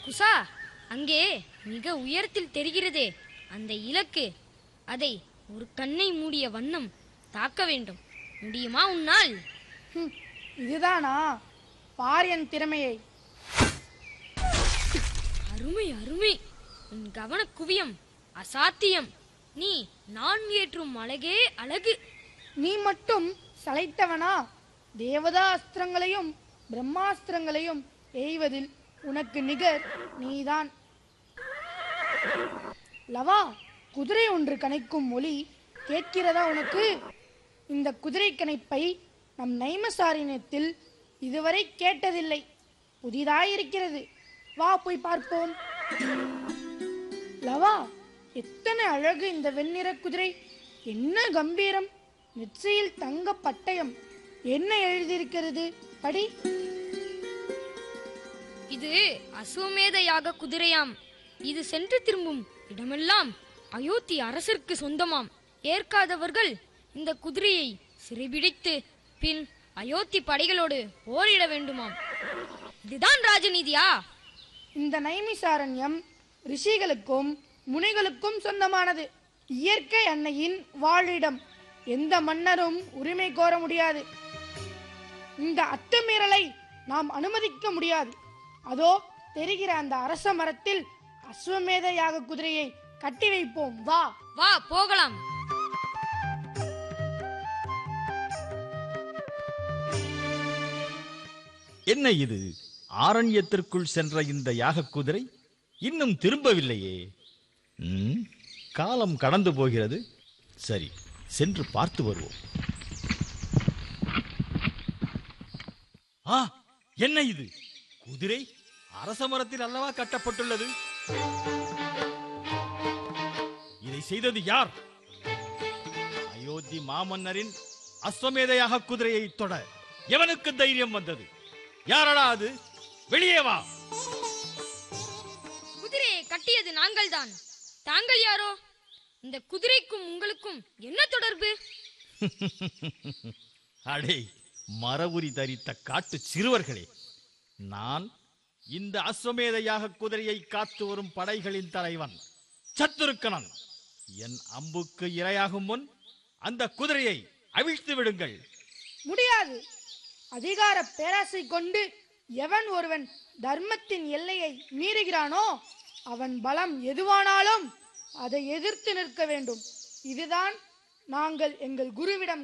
குசா அங்கே மிக உயரத்தில் தெரிகிறதே அந்த இலக்கு அதை ஒரு கண்ணை மூடிய வண்ணம் தாக்க வேண்டும் முடியுமா உன்னால் ஹம், இதுதானா பார் என் திறமையை அருமை அருமை உன் கவன குவியம் அசாத்தியம் நீ நான் ஏற்றும் அழகே அழகு நீ மட்டும் சளைத்தவனா தேவதா அஸ்திரங்களையும் பிரம்மாஸ்திரங்களையும் எய்வதில் உனக்கு நிகர் நீதான் லவா குதிரை ஒன்று கனைக்கும் ஒலி கேட்கிறதா உனக்கு இந்த குதிரை கணைப்பை நம் நைமசாரினத்தில் இதுவரை கேட்டதில்லை புதிதாயிருக்கிறது வா போய் பார்ப்போம் லவா எத்தனை அழகு இந்த வெண்ணிற குதிரை என்ன கம்பீரம் நெற்றியில் தங்க பட்டயம் என்ன எழுதியிருக்கிறது படி இது அசுவமேத யாக குதிரையாம் இது சென்று திரும்பும் இடமெல்லாம் அயோத்தி அரசருக்கு சொந்தமாம் ஏற்காதவர்கள் இந்த குதிரையை சிறைபிடித்து பின் அயோத்தி படைகளோடு போரிட வேண்டுமாம் இதுதான் ராஜநீதியா இந்த நைமிசாரண்யம் ரிஷிகளுக்கும் முனிகளுக்கும் சொந்தமானது இயற்கை அன்னையின் வாழிடம் எந்த மன்னரும் உரிமை கோர முடியாது இந்த அத்துமீறலை நாம் அனுமதிக்க முடியாது அதோ தெரிகிற அந்த அரச மரத்தில் அஸ்வமேத யாக குதிரையை கட்டி வைப்போம் வா வா போகலாம் என்ன இது ஆரண்யத்திற்குள் சென்ற இந்த யாகக் குதிரை இன்னும் திரும்பவில்லையே ம், காலம் கடந்து போகிறது சரி சென்று பார்த்து வருவோம் ஆ என்ன இது குதிரை அரச மரத்தில் அல்லவா கட்டப்பட்டுள்ளது இதை செய்தது யார் அயோத்தி மாமன்னரின் அஸ்வமேதையாக குதிரையை தொட எவனுக்கு தைரியம் வந்தது யாரடா அது வெளியே வா குதிரையை கட்டியது நாங்கள்தான் தாங்கள் யாரோ இந்த குதிரைக்கும் உங்களுக்கும் என்ன தொடர்பு அடே மரவுரி தரித்த காட்டு சிறுவர்களே நான் இந்த அஸ்வமேதையாக குதிரையை காத்து வரும் படைகளின் தலைவன் சத்துருக்கணன் என் அம்புக்கு இரையாகும் முன் அந்த குதிரையை அவிழ்த்து விடுங்கள் முடியாது அதிகார பேராசை கொண்டு எவன் ஒருவன் தர்மத்தின் எல்லையை மீறுகிறானோ அவன் பலம் எதுவானாலும் அதை எதிர்த்து நிற்க வேண்டும் இதுதான் நாங்கள் எங்கள் குருவிடம்